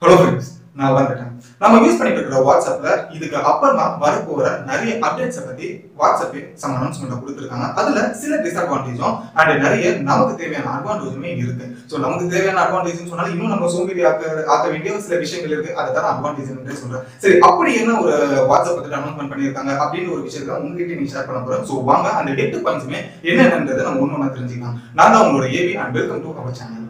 hello friends நான் வந்துட்டேன் நம்ம யூஸ் பண்ணிட்டு இருக்கிற வாட்ஸ்அப்ல இதுக்கு அப்புறமா வரப்போற நிறைய அப்டேட்ஸை பத்தி வாட்ஸ்அப்பே சம் அனௌன்ஸ்மெண்ட் கொடுத்துருக்காங்க அதுல சில டிஸ்அட்வான்டேஜும் அண்ட் நிறைய நமக்கு தேவையான அட்வான்டேஜுமே இருக்கு ஸோ நமக்கு தேவையான அட்வான்டேஜ் சொன்னாலும் இன்னும் நம்ம சோம்பேறி ஆக்க ஆக்க வேண்டிய சில விஷயங்கள் இருக்கு அதை தான் அட்வான்டேஜ் சொல்றேன் சரி அப்படி என்ன ஒரு வாட்ஸ்அப் பத்தி அனௌன்ஸ்மெண்ட் பண்ணியிருக்காங்க அப்படின்னு ஒரு விஷயத்தை உங்ககிட்ட நீங்க ஷேர் பண்ண போறேன் ஸோ வாங்க அந்த எட்டு பாயிண்ட்ஸுமே என்னென்னன்றதை நம்ம ஒன்று ஒன்றா தெரிஞ்சுக்கலாம் நான் தான் உங்களோட AV and welcome to our channel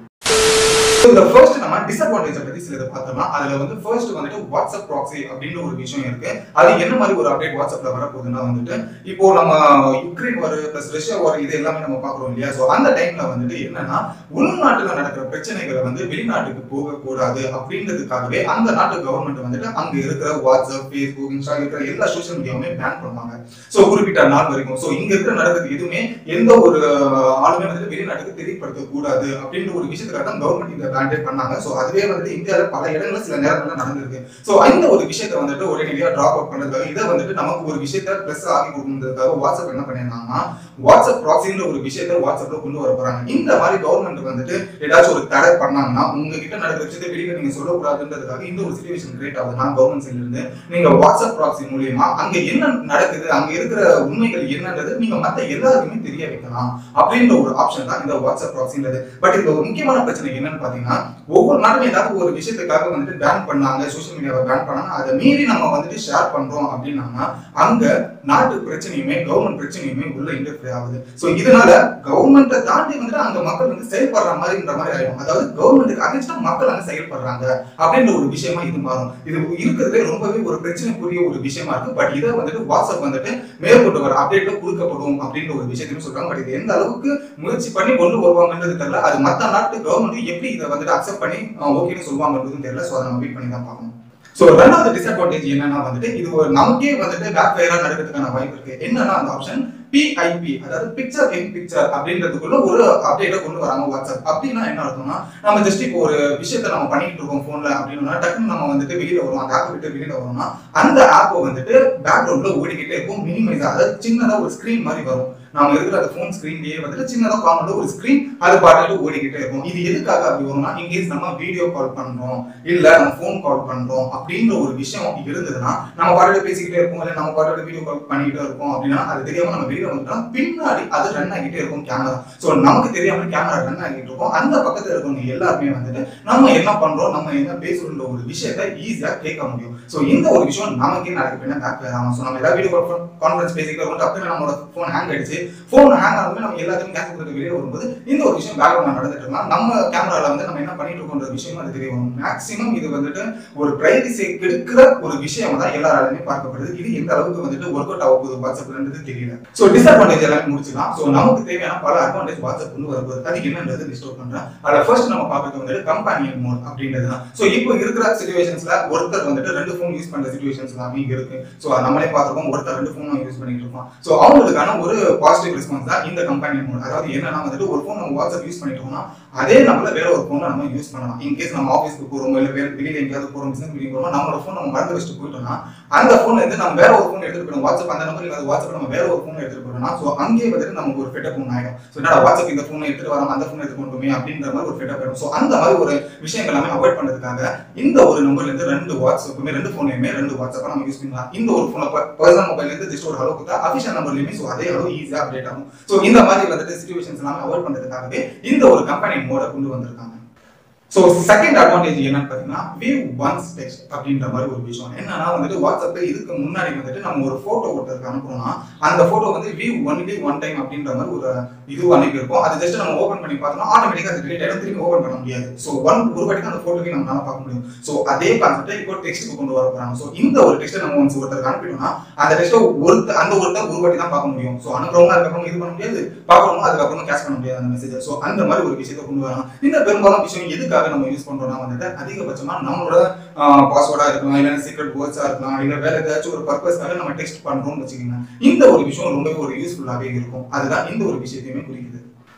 இந்த ஃபர்ஸ்ட் நம்ம டிஸ்அட்வான்டேஜ் பத்தி சிலது பார்த்தோம்னா அதுல வந்து ஃபர்ஸ்ட் வந்துட்டு வாட்ஸ்அப் ப்ராக்ஸி அப்படின்ற ஒரு விஷயம் இருக்கு அது என்ன மாதிரி ஒரு அப்டேட் வாட்ஸ்அப்ல வரப்போகுதுன்னா வந்துட்டு இப்போ நம்ம Ukraine war plus Russia war இது எல்லாமே நம்ம பாக்குறோம் இல்லையா சோ அந்த டைம்ல வந்துட்டு என்னன்னா உள்நாட்டுல நடக்கிற பிரச்சனைகளை வந்து வெளிநாட்டுக்கு போகக்கூடாது அப்படின்றதுக்காகவே அந்த நாட்டு கவர்மெண்ட் வந்துட்டு அங்க இருக்கிற வாட்ஸ்அப் ஃபேஸ்புக் இன்ஸ்டா இருக்கிற எல்லா சோஷியல் மீடியாவுமே பேன் பண்ணுவாங்க சோ குறிப்பிட்ட நாள் வரைக்கும் சோ இங்க இருக்கிற நடக்கிறது எதுவுமே எந்த ஒரு ஆளுமே வந்துட்டு வெளிநாட்டுக்கு தெரியப்படுத்த கூடாது அப்படின்ற ஒரு விஷயத்துக்காக தான் கவர்மெண்ட் இந்த பேண்டே பண்ணாங்க சோ அதுவே வந்துட்டு இந்தியாவில பல இடங்கள்ல சில நேரங்கள்ல நடந்திருக்கு சோ இந்த ஒரு விஷயத்தை வந்துட்டு உடனடியா டிராப் அவுட் பண்ணதுக்காக இதை வந்துட்டு நமக்கு ஒரு விஷயத்த பிளஸ் ஆகி கொடுக்கிறதுக்காக வாட்ஸ்அப் என்ன பண்ணிருந்தாங்கன்னா வாட்ஸ்அப் ப்ராக்சின்ற ஒரு விஷயத்த வாட்ஸ்அப்ல கொண்டு வர போறாங்க இந்த மாதிரி கவர்மெண்ட் வந்துட்டு ஏதாச்சும் ஒரு தடை பண்ணாங்கன்னா உங்ககிட்ட நடக்கிற விஷயத்தை வெளியில நீங்க சொல்லக்கூடாதுன்றதுக்காக இந்த ஒரு சுச்சுவேஷன் கிரியேட் ஆகுதுன்னா கவர்மெண்ட் சைட்ல இருந்து நீங்க வாட்ஸ்அப் ப்ராக்சி மூலியமா அங்க என்ன நடக்குது அங்க இருக்கிற உண்மைகள் என்னன்றது நீங்க மத்த எல்லாருக்குமே தெரிய வைக்கலாம் அப்படின்ற ஒரு ஆப்ஷன் தான் இந்த வாட்ஸ்அப் ப்ராக்சின்றது பட் இதுல ஒரு முக்கியமான பிரச்சனை என்னன்னு பாத்தீங்கன்னா ஒவ்வொரு நாளும் ஏதாவது ஒரு விஷயத்துக்காக வந்துட்டு பேன் பண்ணாங்க சோஷியல் மீடியாவை பேன் பண்ணாங்க அதை மீறி நம்ம வந்துட்டு ஷேர் பண்றோம் அப்படின்னா அங்க நாட்டு பிரச்சனையுமே கவர்மெண்ட் பிரச்சனையுமே உள்ள இன்டர்ஃபியர் ஆகுது சோ இதனால கவர்மெண்ட்டை தாண்டி வந்துட்டு அங்க மக்கள் வந்து செயல்படுற மாதிரின்ற மாதிரி ஆயிடும் அதாவது கவர்மெண்ட்டுக்கு அகைன்ஸ்டா மக்கள் அங்க செயல்படுறாங்க அப்படின்ற ஒரு விஷயமா இது மாறும் இது இருக்கிறதுலே ரொம்பவே ஒரு பிரச்சனைக்குரிய ஒரு விஷயமா இருக்கு பட் இதை வந்துட்டு வாட்ஸ்அப் வந்துட்டு மேற்கொண்டு வர அப்டேட்ல கொடுக்கப்படும் அப்படின்ற ஒரு விஷயத்தையும் சொல்றாங்க பட் இது எந்த அளவுக்கு முயற்சி பண்ணி கொண்டு வருவாங்கன்றது தெரியல அது மத்த நாட்டு கவர்மெண்ட் எப்படி இதை வந்துட்டு அக்செப்ட் பண்ணி ஓகேன்னு சொல்லுவாங்கன்றதும் தெரியல சோ அதை நம்ம வெயிட் பண்ணி தான் பார்க்கணும் சோ ரெண்டாவது டிஸ்அட்வான்டேஜ் என்னன்னா வந்துட்டு இது ஒரு நமக்கே வந்துட்டு பேக் ஃபயரா நடக்கிறதுக்கான வாய்ப்பு இருக்கு என்னன்னா அந்த ஆப்ஷன் பிஐபி அதாவது பிக்சர் இன் பிக்சர் அப்படின்றதுக்குள்ள ஒரு அப்டேட்டை கொண்டு வராங்க வாட்ஸ்அப் அப்படின்னா என்ன அர்த்தம்னா நம்ம ஜஸ்ட் இப்போ ஒரு விஷயத்த நம்ம பண்ணிட்டு இருக்கோம் போன்ல அப்படின்னா டக்குன்னு நம்ம வந்துட்டு வெளியில வரும் அந்த ஆப் விட்டு வெளியில வரோம்னா அந்த ஆப்பை வந்துட்டு பேக்ரவுண்ட்ல ஓடிக்கிட்டே இருக்கும் மினிமைஸ் அதாவது சின்னதா ஒரு ஸ்கிரீன் மாதிரி வரும் நாம இருக்கிற அந்த போன் ஸ்கிரீன்லயே வந்துட்டு சின்னதா கார்னர்ல ஒரு ஸ்கிரீன் அது பாட்டுட்டு ஓடிக்கிட்டே இருக்கும் இது எதுக்காக அப்படி வரும்னா இன்கேஸ் நம்ம வீடியோ கால் பண்றோம் இல்ல நம்ம போன் கால் பண்றோம் அப்படின்ற ஒரு விஷயம் இருந்ததுன்னா நம்ம பாட்டுட்டு பேசிக்கிட்டே இருப்போம் இல்ல நம்ம பாட்டுட்டு வீடியோ கால் பண்ணிக்கிட்டே இருப்போம் அப்படின்னா அது தெரியாம நம்ம வெளியில வந்துட்டோம் பின்னாடி அது ரன் ஆகிட்டே இருக்கும் கேமரா சோ நமக்கு தெரியாம கேமரா ரன் ஆகிட்டு இருக்கும் அந்த பக்கத்துல இருக்கவங்க எல்லாருமே வந்துட்டு நம்ம என்ன பண்றோம் நம்ம என்ன பேசுறோம்ன்ற ஒரு விஷயத்த ஈஸியா கேட்க முடியும் சோ இந்த ஒரு விஷயம் நமக்கே நடக்க வேண்டிய பேக் ஆகும் சோ நம்ம ஏதாவது வீடியோ கான்ஃபரன்ஸ் பேசிக்கிட்டு இருக்கோம் டக்குனு நம்மளோட போன் ஹேங் ஆயிடுச்சு போன் ஹேங் ஆகுமே நம்ம எல்லாத்தையும் கேன்சல் பண்ணிட்டு வெளியே வரும்போது இந்த ஒரு விஷயம் பேக்ரவுண்ட் நடந்துட்டு இருக்கலாம் நம்ம கேமரால வந்து நம்ம என்ன பண்ணிட்டு இருக்கோன்ற விஷயம் அது தெரிய வரும் மேக்ஸிமம் இது வந்துட்டு ஒரு பிரைவசி கெடுக்கிற ஒரு விஷயம் தான் எல்லாராலுமே பார்க்கப்படுது இது எந்த அளவுக்கு வந்துட்டு ஒர்க் அவுட் ஆக போகுது வாட்ஸ்அப்ன்றது தெரியல சோ டிஸ்அட்வான்டேஜ் எல்லாமே முடிச்சுக்கலாம் சோ நமக்கு தேவையான பல அட்வான்டேஜ் வாட்ஸ்அப் கொண்டு வரப்போகுது அது என்னன்றது லிஸ்ட் பண்றேன் அதுல ஃபர்ஸ்ட் நம்ம பார்க்கறது வந்துட்டு கம்பானியன் மோட் அப்படின்றது தான் சோ இப்போ இருக்கிற சுச்சுவேஷன்ஸ்ல ஒருத்தர் வந்துட்டு ரெண்டு ஃபோன் யூஸ் பண்ற சுச்சுவேஷன்ஸ் எல்லாமே இங்க இருக்கு சோ நம்மளே பார்த்திருக்கோம் ஒருத்தர் ரெண்டு ஃபோன் யூஸ் பண்ணிட்டு இருக்கோம் சோ அவங்களுக்கான ஒரு பாசிட்டிவ் ரெஸ்பான்ஸ் தான் இந்த கம்பெனி மோட் அதாவது என்னன்னா வந்துட்டு ஒரு ஃபோன் நம்ம வாட்ஸ்அப் யூஸ் பண்ணிட்டோம்னா அதே நம்மள வேற ஒரு ஃபோனை நம்ம யூஸ் பண்ணலாம் இன் கேஸ் நம்ம ஆஃபீஸ்க்கு போறோம் இல்ல வேற வெளியில எங்கேயாவது போறோம் பிசினஸ் மீட்டிங் போறோம் நம்மளோட ஃபோன் நம்ம மறந்து வச்சுட்டு போயிட்டோம்னா அந்த ஃபோன் வந்து நம்ம வேற ஒரு ஃபோன் எடுத்துட்டு போயிடும் வாட்ஸ்அப் அந்த நம்பர் அது வாட்ஸ்அப் நம்ம வேற ஒரு ஃபோன் எடுத்துட்டு போயிடணும் சோ அங்கேயே வந்துட்டு நமக்கு ஒரு ஃபெட்டப் ஃபோன் ஆயிடும் சோ என்னடா வாட்ஸ்அப் இந்த ஃபோன் எடுத்துட்டு வரோம் அந்த ஃபோன் எடுத்துட்டு போகணுமே அப்படின்ற மாதிரி ஒரு ஃபெட்டப் ஆயிடும் சோ அந்த மாதிரி ஒரு விஷயங்கள் எல்லாமே அவாய்ட் பண்றதுக்காக இந்த ஒரு நம்பர்ல இருந்து ரெண்டு வாட்ஸ்அப்புமே ரெண்டு ஃபோனையுமே ரெண்டு வாட்ஸ்அப்பா நம்ம யூஸ் பண்ணலாம் இந்த ஒரு ஃபோனை பர்சனல் மொபைல்ல இருந்து ஜஸ்ட் ஒரு ஹலோ கொடுத்தா அபிஷியல் நம்பர்லயுமே சோ அதே அளவு ஈஸியா அப்டேட் ஆகும் சோ இந்த மாதிரி வந்துட்டு சுச்சுவேஷன்ஸ் எல்லாமே அவாய்ட் பண்றதுக்காகவே இந்த ஒரு கம்பெனி மோட கொண்டு வந்திருக்காங்க ஸோ செகண்ட் அட்வான்டேஜ் என்னன்னு பார்த்தீங்கன்னா வியூ ஒன்ஸ் டெக்ஸ்ட் அப்படின்ற மாதிரி ஒரு விஷயம் என்னன்னா வந்துட்டு வாட்ஸ்அப்ல இதுக்கு முன்னாடி வந்துட்டு நம்ம ஒரு போட்டோ ஒருத்தருக்கு அனுப்புறோம்னா அந்த போட்டோ வந்து வியூ ஒன்லி ஒன் டைம் அப்படின்ற மாதிரி ஒரு இது அனுப்பியிருப்போம் அது ஜஸ்ட் நம்ம ஓப்பன் பண்ணி பார்த்தோம்னா ஆட்டோமேட்டிக்காக அது டிலேட் ஆகிடும் திரும்பி ஓப்பன் பண்ண முடியாது ஸோ ஒன் ஒரு வாட்டி அந்த போட்டோக்கு நம்மளால பார்க்க முடியும் ஸோ அதே கான்செப்டை இப்போ டெக்ஸ்ட்டுக்கு கொண்டு வர போறாங்க ஸோ இந்த ஒரு டெக்ஸ்ட்டை நம்ம ஒன்ஸ் ஒருத்தருக்கு அனுப்பிட்டோம்னா அந்த டெக்ஸ்ட்டை ஒருத்த அந்த ஒருத்தர் ஒரு வாட்டி தான் பார்க்க முடியும் ஸோ அனுப்புறவங்க அதுக்கப்புறம் இது பண்ண முடியாது பார்க்கறவங்க அதுக்கப்புறம் கேஷ் பண்ண முடியாது அந்த மெசேஜ் ஸோ அந்த மாதிரி ஒரு விஷயத்தை கொண்டு வராங்க இந்த பெரும்பாலும் விஷயம் எதுக்காக நம்ம யூஸ் பண்றோம்னா வந்துட்டு அதிகபட்சமா நம்மளோட பாஸ்வேர்டா இருக்கலாம் இல்ல சீக்ரெட் வேர்ட்ஸா இருக்கலாம் இல்ல வேற ஏதாச்சும் ஒரு பர்பஸ்க்காக நம்ம டெக்ஸ்ட் பண்றோம்னு வச்சுக்கோங்க இந்த ஒரு விஷயம் ரொம்பவே ஒரு யூஸ்ஃபுல்லாவே இருக்கும் அதுதான் இந்த ஒரு விஷயத்தையுமே குறிக்குது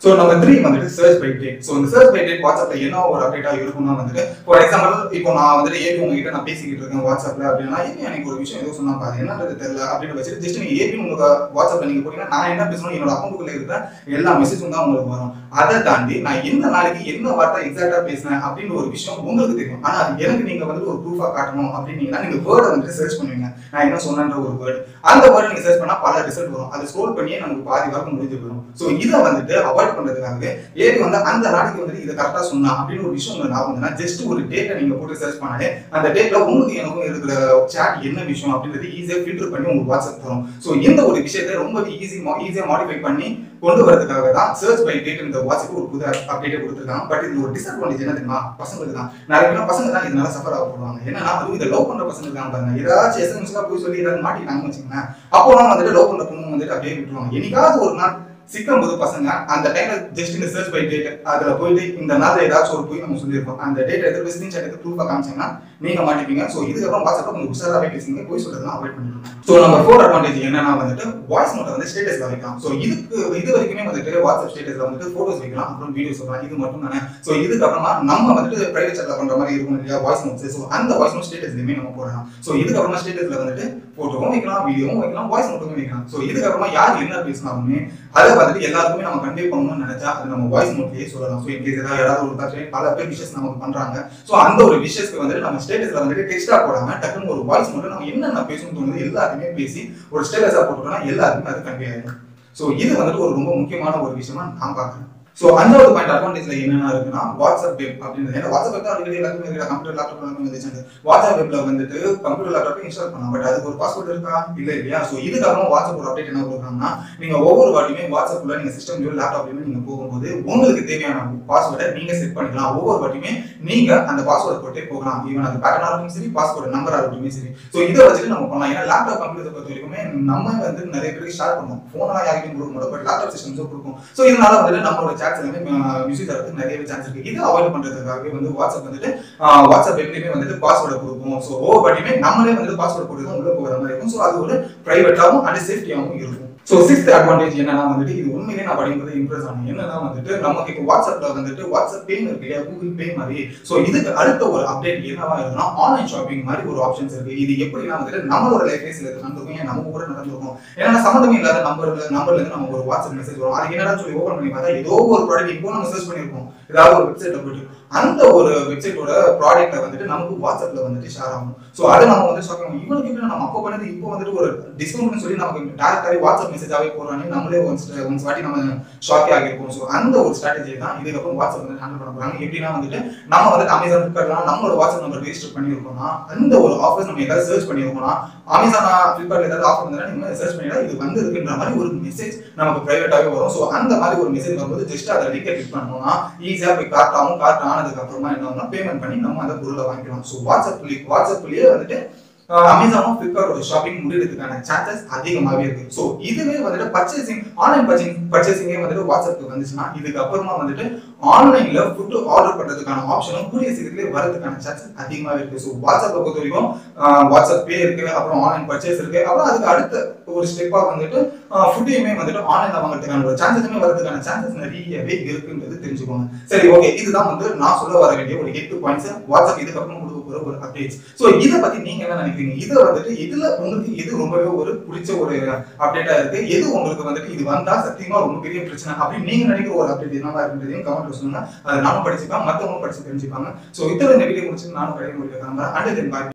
ஸோ நம்ம த்ரீ வந்துட்டு சர்ச் பை டேட் ஸோ இந்த சர்ச் பை டேட் வாட்ஸ்அப்ல என்ன ஒரு அப்டேட்டா இருக்கும்னா வந்துட்டு ஃபார் எக்ஸாம்பிள் இப்போ நான் வந்துட்டு ஏபி உங்ககிட்ட நான் பேசிக்கிட்டு இருக்கேன் வாட்ஸ்அப்ல அப்படின்னா ஏபி எனக்கு ஒரு விஷயம் ஏதோ சொன்னா பாரு என்னன்றது தெரியல அப்படின்னு வச்சுட்டு ஜஸ்ட் நீங்க ஏபி உங்க வாட்ஸ்அப்ல நீங்க போட்டீங்கன்னா நான் என்ன பேசணும் என்னோட அக்கௌண்ட்டுக்குள்ள இருக்கிற எல்லா மெசேஜும் தான் உங்களுக்கு வரும் அதை தாண்டி நான் எந்த நாளைக்கு என்ன வார்த்தை எக்ஸாக்டா பேசினேன் அப்படின்னு ஒரு விஷயம் உங்களுக்கு தெரியும் ஆனா அது எனக்கு நீங்க வந்துட்டு ஒரு ப்ரூஃபா காட்டணும் அப்படின்னீங்கன்னா நீங்க வேர்டை வந்துட்டு சர்ச் பண்ணுவீங்க நான் என்ன சொன்னேன்ற ஒரு வேர்டு அந்த வேர்டு நீங்க சர்ச் பண்ணா பல ரிசல்ட் வரும் அதை ஸ்க்ரோல் பண்ணியே நமக்கு பாதி வரைக்கும் முடிஞ்சு போயிடும் ஸோ இதை வந்துட்டு அவாய்ட் பண்றதுக்காக ஏறி வந்து அந்த நாளைக்கு வந்துட்டு இதை கரெக்டா சொன்னா அப்படின்னு ஒரு விஷயம் உங்களுக்கு ஞாபகம் வந்ததுன்னா ஜஸ்ட் ஒரு டேட்டை நீங்க போட்டு சர்ச் பண்ணாலே அந்த டேட்ல உங்களுக்கு எனக்கும் இருக்கிற சாட் என்ன விஷயம் அப்படின்றது ஈஸியா ஃபில்டர் பண்ணி உங்களுக்கு வாட்ஸ்அப் தரும் ஸோ இந்த ஒரு விஷயத்தை ரொம்ப ஈஸி ஈஸியா மாடிஃபை பண்ணி கொண்டு வரதுக்காக தான் சர்ச் பை டேட் இந்த வாட்ஸ்அப் ஒரு புது அப்டேட்டை கொடுத்துருக்காங்க பட் இது ஒரு டிஸ்அட்வான்டேஜ் என்ன தெரியுமா பசங்களுக்கு தான் நிறைய பேர் பசங்க தான் இதனால சஃபர் ஆக போடுவாங்க என்னன்னா அதுவும் இதை லவ் பண்ற பசங்க இருக்காங்க பாருங்க ஏதாச்சும் எஸ்எம்எஸ்லாம் போய் சொல்லி ஏதாவது மாட்டிக்கிட்டாங்கன்னு வச்சுக்கோங்க அப்போலாம் வந்துட்டு லவ் பண்ற பொண்ணு வந்துட்டு அப்படியே விட்டுருவாங்க என்னைக்காவது ஒரு நாள் சிக்கும் போது பசங்க அந்த டைம்ல ஜஸ்ட் இந்த சர்ச் பை டேட் அதுல போயிட்டு இந்த நாள்ல ஏதாச்சும் ஒரு போய் நம்ம சொல்லியிருக்கோம் அந்த டேட் எடுத்து ஸ்கிரீன்ஷாட் எடுத்து ப்ரூஃபா காமிச்சீங்கன்னா நீங்க மாட்டிப்பீங்க ஸோ இதுக்கப்புறம் வாட்ஸ்அப்ல கொஞ்சம் உஷாராகவே பேசுங்க போய் சொல்றதுலாம் அவாய்ட் பண்ணிடுங்க ஸோ நம்பர் ஃபோர் அட்வான்டேஜ் என்னன்னா வந்துட்டு வாய்ஸ் நோட்டை வந்து ஸ்டேட்டஸ்ல வைக்கலாம் ஸோ இதுக்கு இது வரைக்குமே வந்துட்டு வாட்ஸ்அப் ஸ்டேட்டஸ்ல வந்துட்டு போட்டோஸ் வைக்கலாம் அப்புறம் வீடியோஸ் வைக்கலாம் இது மட்டும் தானே ஸோ இதுக்கப்புறமா நம்ம வந்துட்டு பிரைவேட் சேட்ல பண்ற மாதிரி இருக்கும் இல்லையா வாய்ஸ் நோட்ஸ் ஸோ அந்த வாய்ஸ் நோட் ஸ்டேட்டஸ்லையுமே நம்ம போடலாம் ஸோ இதுக்கப்புறமா ஸ்டேட்டஸ்ல வந்துட்டு போட்டோவும் வைக்கலாம் வீடியோவும் வைக்கலாம் வாய்ஸ் நோட்டும் வைக்கலாம் ஸோ இதுக்கப்புறமா யார் என்ன பேசினாலுமே அதை வந்துட்டு எல்லாருக்குமே நம்ம கன்வே பண்ணணும்னு நினைச்சா அது நம்ம வாய்ஸ் நோட்லயே சொல்லலாம் ஸோ இன்கேஸ் ஏதாவது யாராவது ஒரு பிரச்சனை பல பேர் விஷஸ் நமக்கு பண்றாங்க ஸோ அந்த ஒரு விஷயத்துக்கு வந்துட்டு நம்ம ஸ்டேட்டஸ்ல வந்துட்டு டெக்ஸ்டா போடாம டக்குன்னு ஒரு வாய்ஸ் நோட் நம்ம என்னென்ன பேசணும்னு தோணுது எல்லாத்தையுமே பேசி ஒரு ஸ்டேட்டஸா போட்டுட்டோம்னா எல்லாருக்குமே அது கன்வே ஆயிடும் ஸோ இது வந்துட்டு ஒரு ரொம்ப முக்கியமான ஒரு விஷயமா நான் பார்க்குறேன் ஸோ அஞ்சாவது பாயிண்ட் அட்வான்டேஜ்ல என்னென்ன இருக்குன்னா வாட்ஸ்அப் வெப் அப்படின்றது ஏன்னா வாட்ஸ்அப் வெப் தான் அடிக்கடி எல்லாருமே இருக்கிற கம்ப்யூட்டர் லேப்டாப் எல்லாமே வந்துச்சு வாட்ஸ்அப் வெப்ல வந்துட்டு கம்ப்யூட்டர் லேப்டாப் இன்ஸ்டால் பண்ணலாம் பட் அதுக்கு ஒரு பாஸ்வேர்ட் இருக்கா இல்ல இல்லையா ஸோ இதுக்கப்புறம் வாட்ஸ்அப் ஒரு அப்டேட் என்ன கொடுக்குறாங்கன்னா நீங்க ஒவ்வொரு வாட்டியுமே வாட்ஸ்அப்ல நீங்க சிஸ்டம்லயோ லேப்டாப்லயுமே நீங்க போகும்போது உங்களுக்கு தேவையான பாஸ்வேர்டை நீங்க செட் பண்ணிக்கலாம் ஒவ்வொரு வாட்டியுமே நீங்க அந்த பாஸ்வேர்ட் போட்டே போகலாம் ஈவன் அது பேட்டர்னா இருக்கட்டும் சரி பாஸ்வேர்ட் நம்பரா இருக்கட்டும் சரி ஸோ இதை வச்சுட்டு நம்ம பண்ணலாம் ஏன்னா லேப்டாப் கம்ப்யூட்டர் பொறுத்த வரைக்குமே நம்ம வந்து நிறைய பேருக்கு ஷேர் பண்ணுவோம் ஃபோனெல்லாம் யாருக்கும் கொடுக்க மாட்டோம் பட் லேப்டாப் சிஸ்டம்ஸும் கொடுக்கும் ஸோ இதனால வந்துட்டு நம்மளோட சாட்ஸ் எல்லாமே மியூசிக் தரத்துக்கு நிறையவே சான்ஸ் இருக்கு இதை அவாய்ட் பண்றதுக்காகவே வந்து வாட்ஸ்அப் வந்துட்டு ஆஹ் வாட்ஸ்அப் எப்படியுமே வந்துட்டு பாஸ்வேர்டை கொடுக்கும் ஸோ ஒவ்வொரு வாட்டியுமே நம்மளே வந்துட்டு பாஸ்வேர்ட் போட்டு தான் உள்ள போகிற மாதிரி இருக்கும் ஸோ அது ஒரு பிரைவேட்டாகவும் அண்ட் சேஃப்டியாகவும் இருக்கும் ஸோ சிக்ஸ்த் அட்வான்டேஜ் என்னன்னா வந்துட்டு இது உண்மையிலே நான் படிக்கும்போது இம்ப்ரெஸ் ஆனேன் என்னன்னா வந்துட்டு நமக்கு இப்போ வாட்ஸ்அப்ல வந்துட்டு வாட்ஸ்அப் பே இருக்கு இல்லையா கூகுள் பே மாதிரி ஸோ இதுக்கு அடுத்த ஒரு அப்டேட் என்னவா இருக்குன்னா ஆன்லைன் ஷாப்பிங் மாதிரி ஒரு ஆப்ஷன்ஸ் இருக்கு இது எப்படின்னா வந்துட்டு நம்மளோட லைஃப்ல சில நடந்திருக்கும் ஏன் நம்ம கூட நடந்திருக்கும் ஏன்னா சம்மந்தமே இல்லாத நம்பர்ல நம்பர்ல இருந்து நமக்கு ஒரு வாட்ஸ்அப் மெசேஜ் வரும் அது என்னடா சொல்லி ஓபன் பண்ணி பார்த்தா ஏதோ ஒரு ப்ராடக்ட் இப்போ நம்ம சர்ச் பண்ணிருப்போம் ஏதாவது ஒரு வெப்சைட்ல போயிட்டு அந்த ஒரு வெப்சைட்டோட ப்ராடக்ட்டை வந்துட்டு நமக்கு வாட்ஸ்அப்ல வந்துட்டு ஷேர் ஆகும் ஸோ அதை நம்ம வந்து ஷாக் ஆகும் இவனுக்கு எப்படி நம்ம அப்போ பண்ணது இப்போ வந்துட்டு ஒரு டிஸ்கவுண்ட்னு சொல்லி நமக்கு டேரக்டாகவே வாட்ஸ்அப் மெசேஜாவே போடுறானே நம்மளே ஒன்ஸ் ஒன்ஸ் வாட்டி நம்ம ஷாக்கே ஆகிருப்போம் ஸோ அந்த ஒரு ஸ்ட்ராட்டஜி தான் இதுக்கப்புறம் வாட்ஸ்அப் வந்து ஹேண்டில் பண்ண போறாங்க எப்படின்னா வந்துட்டு நம்ம வந்துட்டு அமேசான் ஃபிளிப்கார்ட்லாம் நம்மளோட வாட்ஸ்அப் நம்பர் ரெஜிஸ்டர் பண்ணியிருக்கோம்னா அந்த ஒரு ஆஃபர்ஸ் நம்ம ஏதாவது சர்ச் பண்ணியிருக்கோம்னா அமேசான் ஃபிளிப்கார்ட்ல ஏதாவது ஆஃபர் வந்தா நீங்க சர்ச் பண்ணிடா இது வந்து இருக்குன்ற மாதிரி ஒரு மெசேஜ் நமக்கு பிரைவேட்டாவே வரும் ஸோ அந்த மாதிரி ஒரு மெசேஜ் வரும்போது ஜஸ்ட் அதை லிங்கை கிளிக் பண்ணோம்னா ஈஸியாக போய் கார்ட் ஆகும் கார்ட் ஆனதுக்கு அப்புறமா என்ன ஆகும்னா பேமெண்ட் பண்ணி நம்ம அந்த பொருளை வாங்கிக்கலாம் ஸோ வாட்ஸ்அப் வாட்ஸ்அப்லயே வந்துட்டு அமேசானும் ஃபிளிப்கார்ட்டோட ஷாப்பிங் முடியறதுக்கான சான்சஸ் அதிகமாகவே இருக்கு ஸோ இதுவே வந்துட்டு பர்ச்சேசிங் ஆன்லைன் பர்ச்சேசிங் பர்ச்சேசிங்கே வந்துட்டு வாட்ஸ்அப்க்கு வந்துச்சுன்னா இதுக்கு அப்புறமா வந்துட்டு ஆன்லைன்ல ஃபுட் ஆர்டர் பண்றதுக்கான ஆப்ஷனும் கூடிய சீக்கிரத்திலே வரதுக்கான சான்சஸ் அதிகமாகவே இருக்கு ஸோ வாட்ஸ்அப்பை பொறுத்த வரைக்கும் வாட்ஸ்அப் பே இருக்கு அப்புறம் ஆன்லைன் பர்ச்சேஸ் இருக்கு அப்புறம் அதுக்கு அடுத்த ஒரு ஸ்டெப்பா வந்துட்டு ஃபுட்டையுமே வந்துட்டு ஆன்லைன்ல வாங்குறதுக்கான ஒரு சான்சஸுமே வரதுக்கான சான்சஸ் நிறையவே இருக்குன்றது தெரிஞ்சுக்கோங்க சரி ஓகே இதுதான் வந்து நான் சொல்ல வர வேண்டிய ஒரு எட்டு பாயிண்ட்ஸ் வாட்ஸ்அப் இதுக்கப்புறம் கொடுக்க போற ஒரு அப்டேட்ஸ் ஸோ இதை பத்தி நீங்க என்ன நினைக்கிறீங்க இதை வந்துட்டு இதுல உங்களுக்கு எது ரொம்பவே ஒரு பிடிச்ச ஒரு அப்டேட்டா இருக்கு எது உங்களுக்கு வந்துட்டு இது வந்தா சத்தியமா ரொம்ப பெரிய பிரச்சனை அப்படின்னு நீங்க நினைக்கிற ஒரு அப்டேட் என்னவா இருக்குன்றதையும் கமெண்ட் சொல்லுங்க அதை நானும் படிச்சுப்பேன் மத்தவங்களும் படிச்சு தெரிஞ்சுப்பாங்க ஸோ இத்தனை இந்த வீடியோ முடிச்சு நானும் கிடைக்க முடியும் கிளம்புறேன் அண்ட் தென் பாய்